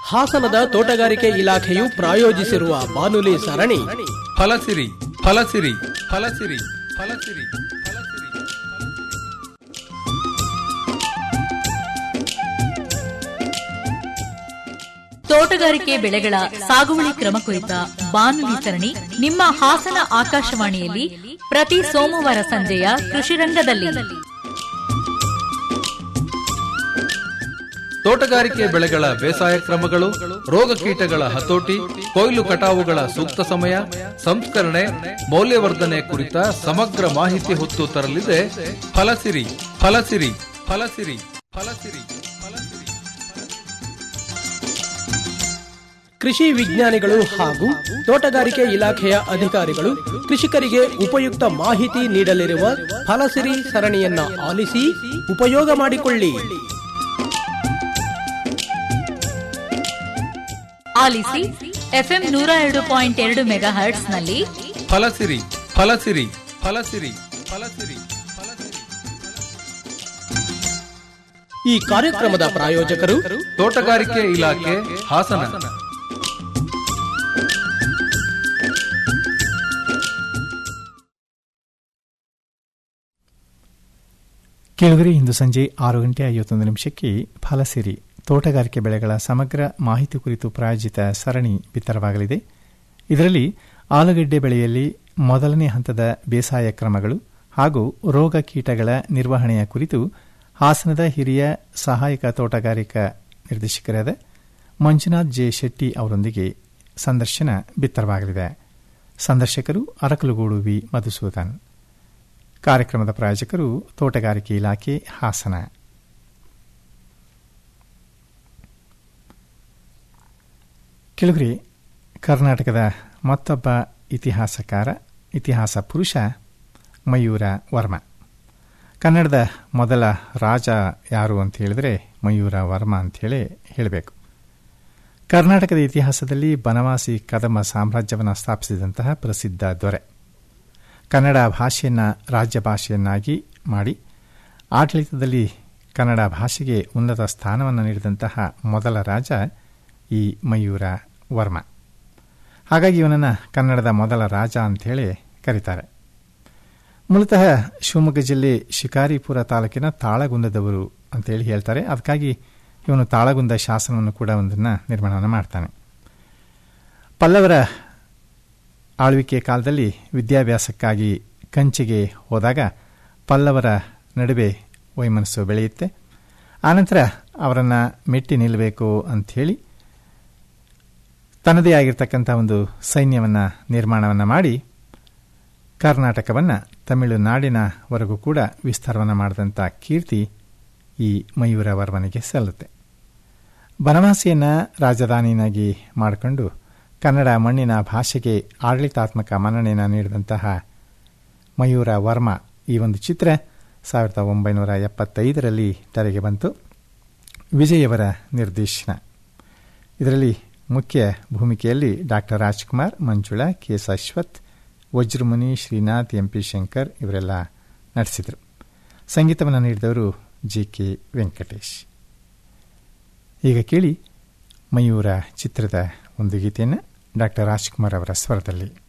ಹಾಸನದ ತೋಟಗಾರಿಕೆ ಇಲಾಖೆಯು ಪ್ರಾಯೋಜಿಸಿರುವ ಬಾನುಲಿ ಸರಣಿ ಫಲಸಿರಿ ಫಲಸಿರಿ ಫಲಸಿರಿ ಫಲಸಿರಿ ಫಲಸಿರಿ ತೋಟಗಾರಿಕೆ ಬೆಳೆಗಳ ಸಾಗುವಳಿ ಕ್ರಮ ಕುರಿತ ಬಾನುಲಿ ಸರಣಿ ನಿಮ್ಮ ಹಾಸನ ಆಕಾಶವಾಣಿಯಲ್ಲಿ ಪ್ರತಿ ಸೋಮವಾರ ಸಂಜೆಯ ಕೃಷಿ ರಂಗದಲ್ಲಿ ತೋಟಗಾರಿಕೆ ಬೆಳೆಗಳ ಬೇಸಾಯ ಕ್ರಮಗಳು ರೋಗ ಕೀಟಗಳ ಹತೋಟಿ ಕೊಯ್ಲು ಕಟಾವುಗಳ ಸೂಕ್ತ ಸಮಯ ಸಂಸ್ಕರಣೆ ಮೌಲ್ಯವರ್ಧನೆ ಕುರಿತ ಸಮಗ್ರ ಮಾಹಿತಿ ಹೊತ್ತು ತರಲಿದೆ ಫಲಸಿರಿ ಫಲಸಿರಿ ಫಲಸಿರಿ ಫಲಸಿರಿ ಫಲಸಿರಿ ಕೃಷಿ ವಿಜ್ಞಾನಿಗಳು ಹಾಗೂ ತೋಟಗಾರಿಕೆ ಇಲಾಖೆಯ ಅಧಿಕಾರಿಗಳು ಕೃಷಿಕರಿಗೆ ಉಪಯುಕ್ತ ಮಾಹಿತಿ ನೀಡಲಿರುವ ಫಲಸಿರಿ ಸರಣಿಯನ್ನ ಆಲಿಸಿ ಉಪಯೋಗ ಮಾಡಿಕೊಳ್ಳಿ ಆಲಿಸಿ ಎಫ್ಎಂ ನೂರ ಎರಡು ಪಾಯಿಂಟ್ ಎರಡು ಮೆಗಾ ಹರ್ಟ್ಸ್ನಲ್ಲಿ ಫಲಸಿರಿ ಫಲಸಿರಿ ಫಲಸಿರಿ ಫಲಸಿರಿ ಫಲಸಿರಿ ಈ ಕಾರ್ಯಕ್ರಮದ ಪ್ರಾಯೋಜಕರು ತೋಟಗಾರಿಕೆ ಇಲಾಖೆ ಹಾಸನ ಕೇಳುಗರೆ ಇಂದು ಸಂಜೆ ಆರು ಗಂಟೆ ಐವತ್ತೊಂದು ನಿಮಿಷಕ್ಕೆ ಫಲಸಿರಿ ತೋಟಗಾರಿಕೆ ಬೆಳೆಗಳ ಸಮಗ್ರ ಮಾಹಿತಿ ಕುರಿತು ಪ್ರಾಯೋಜಿತ ಸರಣಿ ಬಿತ್ತರವಾಗಲಿದೆ ಇದರಲ್ಲಿ ಆಲೂಗಡ್ಡೆ ಬೆಳೆಯಲ್ಲಿ ಮೊದಲನೇ ಹಂತದ ಬೇಸಾಯ ಕ್ರಮಗಳು ಹಾಗೂ ರೋಗ ಕೀಟಗಳ ನಿರ್ವಹಣೆಯ ಕುರಿತು ಹಾಸನದ ಹಿರಿಯ ಸಹಾಯಕ ತೋಟಗಾರಿಕಾ ನಿರ್ದೇಶಕರಾದ ಮಂಜುನಾಥ್ ಜೆ ಶೆಟ್ಟಿ ಅವರೊಂದಿಗೆ ಸಂದರ್ಶನ ಬಿತ್ತರವಾಗಲಿದೆ ಸಂದರ್ಶಕರು ಅರಕಲುಗೂಡು ವಿ ಮಧುಸೂದನ್ ಕಾರ್ಯಕ್ರಮದ ಪ್ರಾಯೋಜಕರು ತೋಟಗಾರಿಕೆ ಇಲಾಖೆ ಹಾಸನ ಕೆಳಗರೆ ಕರ್ನಾಟಕದ ಮತ್ತೊಬ್ಬ ಇತಿಹಾಸಕಾರ ಇತಿಹಾಸ ಪುರುಷ ಮಯೂರ ವರ್ಮ ಕನ್ನಡದ ಮೊದಲ ರಾಜ ಯಾರು ಅಂತ ಹೇಳಿದ್ರೆ ಮಯೂರ ವರ್ಮ ಅಂಥೇಳಿ ಹೇಳಬೇಕು ಕರ್ನಾಟಕದ ಇತಿಹಾಸದಲ್ಲಿ ಬನವಾಸಿ ಕದಮ ಸಾಮ್ರಾಜ್ಯವನ್ನು ಸ್ಥಾಪಿಸಿದಂತಹ ಪ್ರಸಿದ್ಧ ದೊರೆ ಕನ್ನಡ ಭಾಷೆಯನ್ನು ರಾಜ್ಯ ಭಾಷೆಯನ್ನಾಗಿ ಮಾಡಿ ಆಡಳಿತದಲ್ಲಿ ಕನ್ನಡ ಭಾಷೆಗೆ ಉನ್ನತ ಸ್ಥಾನವನ್ನು ನೀಡಿದಂತಹ ಮೊದಲ ರಾಜ ಈ ಮಯೂರ ವರ್ಮ ಹಾಗಾಗಿ ಇವನನ್ನು ಕನ್ನಡದ ಮೊದಲ ರಾಜ ಅಂಥೇಳಿ ಕರೀತಾರೆ ಮೂಲತಃ ಶಿವಮೊಗ್ಗ ಜಿಲ್ಲೆ ಶಿಕಾರಿಪುರ ತಾಲೂಕಿನ ತಾಳಗುಂದದವರು ಅಂತೇಳಿ ಹೇಳ್ತಾರೆ ಅದಕ್ಕಾಗಿ ಇವನು ತಾಳಗುಂದ ಶಾಸನವನ್ನು ಕೂಡ ಒಂದನ್ನು ನಿರ್ಮಾಣವನ್ನು ಮಾಡ್ತಾನೆ ಪಲ್ಲವರ ಆಳ್ವಿಕೆ ಕಾಲದಲ್ಲಿ ವಿದ್ಯಾಭ್ಯಾಸಕ್ಕಾಗಿ ಕಂಚಿಗೆ ಹೋದಾಗ ಪಲ್ಲವರ ನಡುವೆ ವೈಮನಸ್ಸು ಬೆಳೆಯುತ್ತೆ ಆನಂತರ ಅವರನ್ನು ಮೆಟ್ಟಿ ನಿಲ್ಲಬೇಕು ಅಂಥೇಳಿ ತನ್ನದೇ ಆಗಿರ್ತಕ್ಕಂಥ ಒಂದು ಸೈನ್ಯವನ್ನು ನಿರ್ಮಾಣವನ್ನು ಮಾಡಿ ಕರ್ನಾಟಕವನ್ನು ತಮಿಳುನಾಡಿನವರೆಗೂ ಕೂಡ ವಿಸ್ತಾರವನ್ನು ಮಾಡಿದಂಥ ಕೀರ್ತಿ ಈ ಮಯೂರ ವರ್ಮನಿಗೆ ಸಲ್ಲುತ್ತೆ ಬನವಾಸಿಯನ್ನು ರಾಜಧಾನಿಯಾಗಿ ಮಾಡಿಕೊಂಡು ಕನ್ನಡ ಮಣ್ಣಿನ ಭಾಷೆಗೆ ಆಡಳಿತಾತ್ಮಕ ಮನ್ನಣೆಯನ್ನು ನೀಡಿದಂತಹ ಮಯೂರ ವರ್ಮ ಈ ಒಂದು ಚಿತ್ರ ಸಾವಿರದ ಒಂಬೈನೂರ ಎಪ್ಪತ್ತೈದರಲ್ಲಿ ತೆರೆಗೆ ಬಂತು ವಿಜಯವರ ನಿರ್ದೇಶನ ಇದರಲ್ಲಿ ಮುಖ್ಯ ಭೂಮಿಕೆಯಲ್ಲಿ doctor Rajkumar Manjula K S Ashwath Vajramuni Srinath M P Shankar ಇವರೆಲ್ಲ ನಡೆಸಿದರು ಸಂಗೀತವನ್ನು ನೀಡಿದವರು ಜಿ ಕೆ ವೆಂಕಟೇಶ್ ಈಗ ಕೇಳಿ ಮಯೂರ ಚಿತ್ರದ ಒಂದು ಗೀತೆಯನ್ನು ಡಾಕ್ಟರ್ ರಾಜ್ಕುಮಾರ್ ಅವರ ಸ್ವರದಲ್ಲಿ